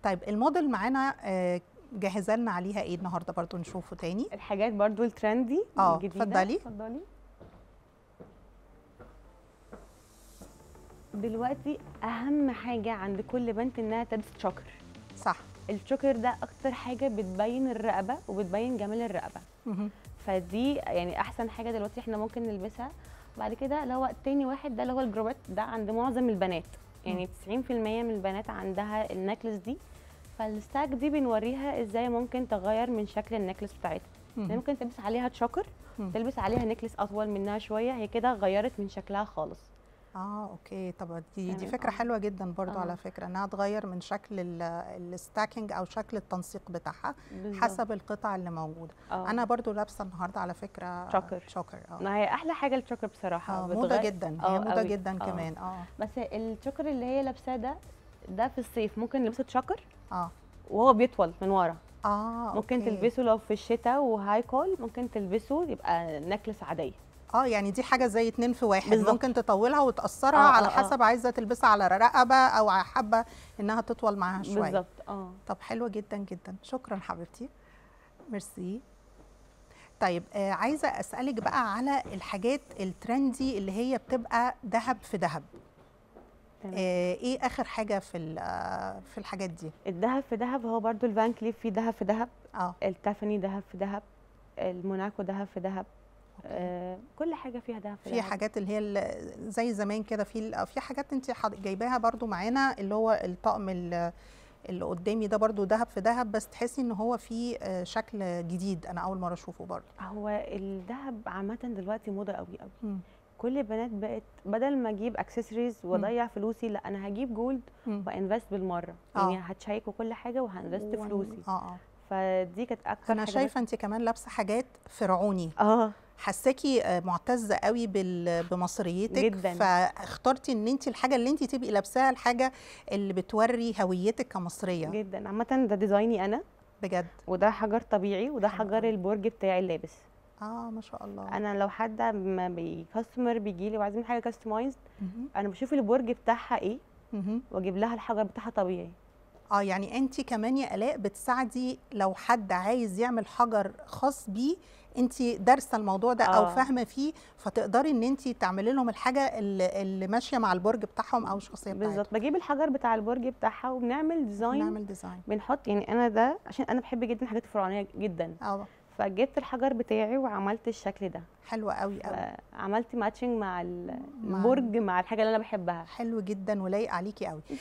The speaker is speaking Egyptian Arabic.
طيب الموديل معانا آه، جهزه لنا عليها ايه النهارده برضو نشوفه تاني الحاجات برضو الترندي اه، الجديدة. اتفضلي. اتفضلي دلوقتي اهم حاجه عند كل بنت انها تلبس تشوكر صح التشوكر ده اكتر حاجه بتبين الرقبه وبتبين جمال الرقبه مهم. فدي يعني احسن حاجه دلوقتي احنا ممكن نلبسها بعد كده اللي هو تاني واحد ده اللي هو الجروبات ده عند معظم البنات يعني 90% من البنات عندها النكلس دي فالستاك دي بنوريها ازاي ممكن تغير من شكل النكلس بتاعتها يعني مهم. ممكن تلبس عليها تشوكر مم. تلبس عليها نكلس اطول منها شويه هي كده غيرت من شكلها خالص اه اوكي طب دي دي تمام، فكره اه. حلوه جدا برضو اه. على فكره انها تغير من شكل الستاكينج او شكل التنسيق بتاعها بالظبط. حسب القطع اللي موجوده اه. انا برضو لابسه النهارده على فكره شوكر. شوكر اه ما هي احلى حاجه التشوكر بصراحه اه موضه بتغير- جدا اه هي موضه قوي. جدا اه. كمان اه بس التشوكر اللي هي لابساه ده ده في الصيف ممكن نلبسه تشوكر اه وهو بيطول من ورا اه ممكن أوكي. تلبسه لو في الشتاء وهاي كول ممكن تلبسه يبقى نكلس عاديه اه يعني دي حاجه زي اتنين في واحد بالظبط. ممكن تطولها وتقصرها اه، على اه، اه. حسب عايزه تلبسها على رقبه او حابه انها تطول معاها شويه بالظبط اه طب حلوه جدا جدا شكرا حبيبتي ميرسي طيب آه عايزه اسالك بقى على الحاجات الترندي اللي هي بتبقى ذهب في ذهب تمام. آه ايه اخر حاجه في ال- آه، في الحاجات دي الذهب في ذهب هو برضو الفان كليف فيه ذهب في ذهب اه التافاني ذهب في ذهب الموناكو ذهب في ذهب أوكي. آه كل حاجه فيها ذهب في في ذهب حاجات اللي هي ال- زي زمان كده في ال- في حاجات انت حاط- جايباها برضو معانا اللي هو الطقم ال- اللي قدامي ده برضو ذهب في ذهب بس تحسي ان هو فيه آه، شكل جديد انا اول مره اشوفه برضو هو الذهب عامه دلوقتي موضه قوي قوي مم. كل البنات بقت بدل ما اجيب اكسسوارز واضيع فلوسي لا انا هجيب جولد مم. وانفست بالمره اه. يعني هتشيك وكل حاجه وهنفست وان- فلوسي اه اه فدي كانت اكتر انا حاجة شايفه انت كمان لابسه حاجات فرعوني اه حساكي آه، معتزه قوي بال- بمصريتك جداً. فاخترتي ان انت الحاجه اللي انت تبقي لابساها الحاجه اللي بتوري هويتك كمصريه جدا عامه ده ديزايني انا بجد وده حجر طبيعي وده حلو حجر أوي. البرج بتاعي اللابس اه ما شاء الله انا لو حد ما بيكستمر بيجي لي وعايزين حاجه كاستمايزد مهم. انا بشوف البرج بتاعها ايه مهم. واجيب لها الحجر بتاعها طبيعي اه يعني انت كمان يا الاء بتساعدي لو حد عايز يعمل حجر خاص بيه انت دارسه الموضوع ده او آه. فاهمه فيه فتقدري ان انت تعملي لهم الحاجه اللي, اللي ماشيه مع البرج بتاعهم او الشخصيه بتاعتهم بالظبط بجيب الحجر بتاع البرج بتاعها وبنعمل ديزاين نعمل ديزاين بنحط يعني انا ده عشان انا بحب جدا الحاجات الفرعونيه جدا اه فجبت الحجر بتاعي وعملت الشكل ده حلوه قوي قوي عملت ماتشنج مع ال- مع- البرج مع الحاجه اللي انا بحبها حلو جدا ولايق عليكي قوي